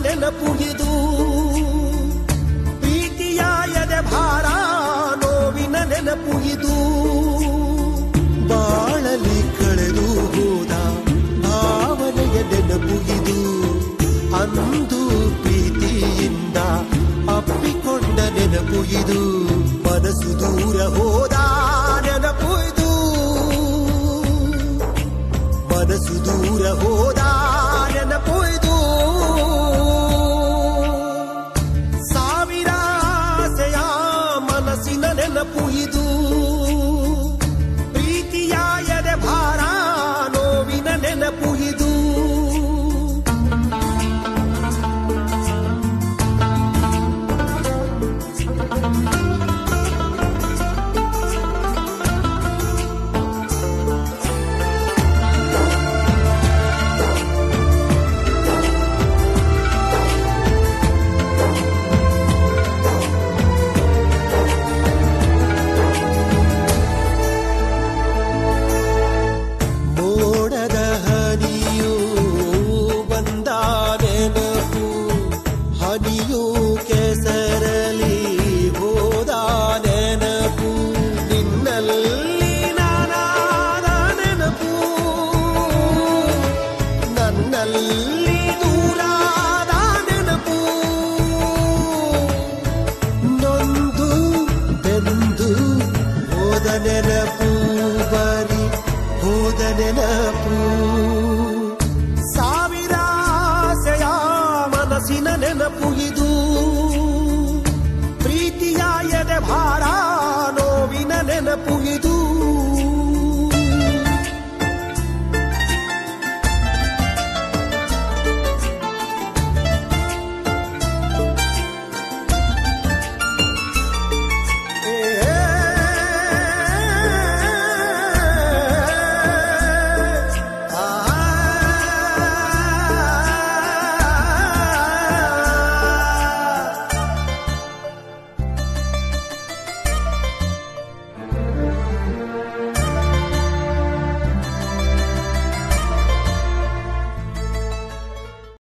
ನೆನಪು ಇದು ಪ್ರೀತಿಯ ಎದೆ ಭಾರ ನೋವಿನ ನೆನಪು ಇದು ಬಾಳಲಿ ಕಳೆದು ಹೋದ ಭಾವನೆಯ ನೆನಪು ಇದು ಅಂದು ಪ್ರೀತಿಯಿಂದ ಅಪ್ಪಿಕೊಂಡ ನೆನಪು ಇದು ಮನಸ್ಸು ದೂರ ಹೋದ ನೆನಪು ಇದು ಮನಸ್ಸು ದೂರ ಹೋದ ನೆನಪು ಇದು ಸಾವಿರ ಆಸೆಯ ಮನಸ್ಸಿನ ನೆನಪು ಇದು ಪ್ರೀತಿಯ ಎದೆ ಭಾರ ನೋವಿನ ನೆನಪು ಇದು ಮೋಡದ ಹನಿಯು ಬಂದ ನೆನಪು ಹನಿಯು ಕೆಸರಲಿ ಹೋದ ನೆನಪು ನಿನ್ನಲ್ಲಿ ನಾನಾದ ನೆನಪು ನನ್ನಲ್ಲಿ ದೂರಾದ ನೆನಪು ನೊಂದು ಬೆಂದು ಹೋದ ನೆನಪು ಬರಿ ಹೋದ ನೆನಪು ಸಾವಿರ ಆಸೆಯ ಮನಸ್ಸಿನ ನೆನಪು ಇದು ಪ್ರೀತಿಯ ಎದೆ ಭಾರ ನೋವಿನ ನೆನಪು ಇದು